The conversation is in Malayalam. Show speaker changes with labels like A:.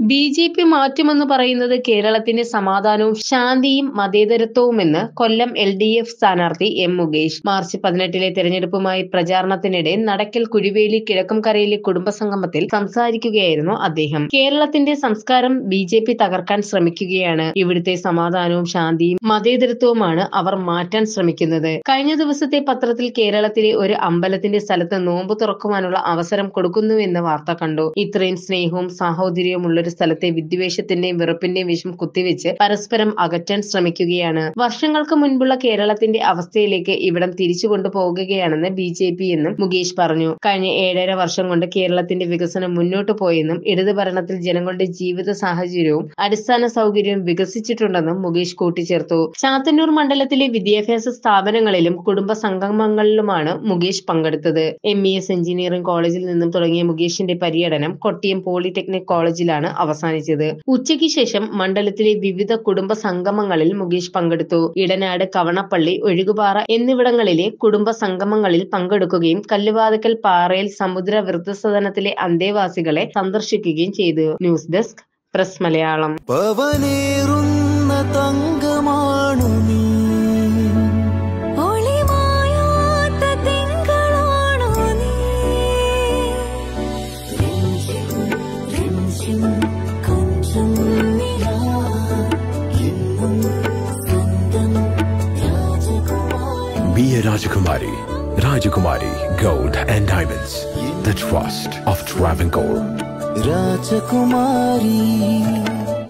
A: ബി ജെ പി മാറ്റുമെന്ന് പറയുന്നത് കേരളത്തിന്റെ സമാധാനവും ശാന്തിയും മതേതരത്വവുമെന്ന് കൊല്ലം എൽ ഡി എഫ് സ്ഥാനാർത്ഥി എം മുകേഷ് മാർച്ച് പതിനെട്ടിലെ തെരഞ്ഞെടുപ്പുമായി പ്രചാരണത്തിനിടെ നടക്കൽ കുരുവേലി കിഴക്കുംകരയിലെ കുടുംബസംഗമത്തിൽ സംസാരിക്കുകയായിരുന്നു അദ്ദേഹം കേരളത്തിന്റെ സംസ്കാരം ബി ജെ പി തകർക്കാൻ ശ്രമിക്കുകയാണ് ഇവിടുത്തെ സമാധാനവും ശാന്തിയും മതേതരത്വവുമാണ് അവർ മാറ്റാൻ ശ്രമിക്കുന്നത് കഴിഞ്ഞ ദിവസത്തെ പത്രത്തിൽ കേരളത്തിലെ ഒരു അമ്പലത്തിന്റെ സ്ഥലത്ത് നോമ്പ് തുറക്കുവാനുള്ള അവസരം കൊടുക്കുന്നുവെന്ന വാർത്ത കണ്ടു ഇത്രയും സ്നേഹവും സാഹോദര്യവും ഉള്ളൊരു സ്ഥലത്തെ വിദ്വേഷത്തിന്റെയും വെറുപ്പിന്റെയും വിഷം കുത്തിവെച്ച് പരസ്പരം അകറ്റാൻ ശ്രമിക്കുകയാണ് വർഷങ്ങൾക്ക് മുൻപുള്ള കേരളത്തിന്റെ അവസ്ഥയിലേക്ക് ഇവിടം തിരിച്ചു കൊണ്ടുപോകുകയാണെന്ന് ബി ജെ പി എന്നും മുകേഷ് പറഞ്ഞു കഴിഞ്ഞ ഏഴര വർഷം കൊണ്ട് കേരളത്തിന്റെ വികസനം മുന്നോട്ട് പോയെന്നും ഇടത് ഭരണത്തിൽ ജനങ്ങളുടെ ജീവിത സാഹചര്യവും അടിസ്ഥാന സൗകര്യവും വികസിച്ചിട്ടുണ്ടെന്നും മുകേഷ് കൂട്ടിച്ചേർത്തു ചാത്തന്നൂർ മണ്ഡലത്തിലെ വിദ്യാഭ്യാസ സ്ഥാപനങ്ങളിലും കുടുംബ സംഗമങ്ങളിലുമാണ് മുകേഷ് പങ്കെടുത്തത് എം ഇ എസ് എഞ്ചിനീയറിംഗ് കോളേജിൽ നിന്നും തുടങ്ങിയ മുകേഷിന്റെ പര്യടനം കൊട്ടിയം പോളിടെക്നിക് കോളേജിലാണ് അവസാനിച്ചത് ഉച്ചയ്ക്ക് ശേഷം മണ്ഡലത്തിലെ വിവിധ കുടുംബ സംഗമങ്ങളിൽ മുകേഷ് പങ്കെടുത്തു ഇടനാട് കവണപ്പള്ളി ഒഴുകുപാറ എന്നിവിടങ്ങളിലെ കുടുംബ സംഗമങ്ങളിൽ പങ്കെടുക്കുകയും കല്ലുവാതക്കൽ പാറയിൽ സമുദ്ര വൃദ്ധസദനത്തിലെ അന്തേവാസികളെ സന്ദർശിക്കുകയും ചെയ്തു ന്യൂസ് ഡെസ്ക് പ്രസ് മലയാളം
B: പവനേറുന്ന തങ്കമാണു നീ
C: ഒളിമായാത്ത തിങ്കളാണോ നീ രഞ്ജിം രഞ്ജിം കൊഞ്ചം നിലാ എന്നും സ്വന്തം രാജകുമാരി
D: Be a Rajakumari. Rajakumari Gold and Diamonds. The trust of Travancore.
B: രാജകുമാരി